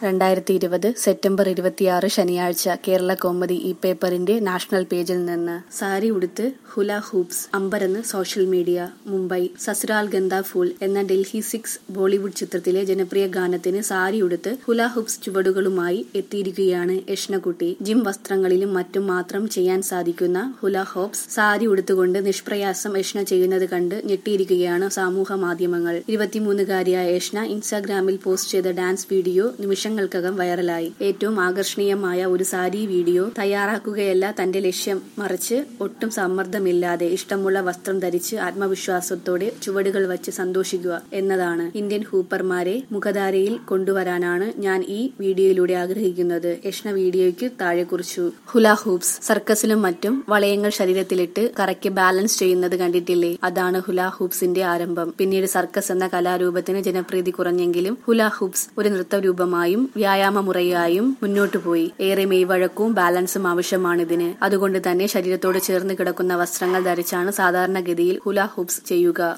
രണ്ടായിരത്തി ഇരുപത് സെപ്റ്റംബർ ഇരുപത്തിയാറ് ശനിയാഴ്ച കേരള കൗമുദി ഈ പേപ്പറിന്റെ നാഷണൽ പേജിൽ നിന്ന് സാരി ഉടുത്ത് ഹുല ഹൂപ്സ് അമ്പരന്ന് സോഷ്യൽ മീഡിയ മുംബൈ സസ്രാൽ ഗന്ദ ഫൂൾ എന്ന ഡൽഹി സിക്സ് ബോളിവുഡ് ചിത്രത്തിലെ ജനപ്രിയ ഗാനത്തിന് സാരി ഉടുത്ത് ഹുല ഹൂപ്സ് ചുവടുകളുമായി എത്തിയിരിക്കുകയാണ് യഷ്ണകുട്ടി ജിം വസ്ത്രങ്ങളിലും മറ്റും മാത്രം ചെയ്യാൻ സാധിക്കുന്ന ഹുല ഹോപ്സ് സാരി ഉടുത്തുകൊണ്ട് നിഷ്പ്രയാസം യഷ്ണ ചെയ്യുന്നത് കണ്ട് ഞെട്ടിയിരിക്കുകയാണ് സമൂഹ മാധ്യമങ്ങൾ ഇരുപത്തിമൂന്നുകാരിയായ യഷ്ണ ഇൻസ്റ്റാഗ്രാമിൽ പോസ്റ്റ് ചെയ്ത ഡാൻസ് വീഡിയോ നിമിഷങ്ങൾക്കകം വൈറലായി ഏറ്റവും ആകർഷണീയമായ ഒരു സാരി വീഡിയോ തയ്യാറാക്കുകയല്ല തന്റെ ലക്ഷ്യം മറിച്ച് ഒട്ടും സമ്മർദ്ദമില്ലാതെ ഇഷ്ടമുള്ള വസ്ത്രം ധരിച്ച് ആത്മവിശ്വാസത്തോടെ ചുവടുകൾ വച്ച് സന്തോഷിക്കുക എന്നതാണ് ഇന്ത്യൻ ഹൂപ്പർമാരെ മുഖധാരയിൽ കൊണ്ടുവരാനാണ് ഞാൻ ഈ വീഡിയോയിലൂടെ ആഗ്രഹിക്കുന്നത് യഷ്ണ വീഡിയോയ്ക്ക് താഴെ കുറിച്ചു ഹുല ഹൂപ്സ് സർക്കസിലും മറ്റും വളയങ്ങൾ ശരീരത്തിലിട്ട് കറയ്ക്ക് ബാലൻസ് ചെയ്യുന്നത് കണ്ടിട്ടില്ലേ അതാണ് ഹുല ഹൂപ്സിന്റെ ആരംഭം പിന്നീട് സർക്കസ് എന്ന കലാരൂപത്തിന് ജനപ്രീതി കുറഞ്ഞെങ്കിലും ഹുല ഹൂപ്സ് ഒരു നൃത്തരൂപമായും വ്യായാമ മുറയായും മുന്നോട്ടു പോയി ഏറെ മെയ്വഴക്കവും ബാലൻസും ആവശ്യമാണിതിന് അതുകൊണ്ട് തന്നെ ശരീരത്തോട് ചേർന്ന് കിടക്കുന്ന വസ്ത്രങ്ങൾ ധരിച്ചാണ് സാധാരണഗതിയിൽ ഹുല ഹൂപ്സ് ചെയ്യുക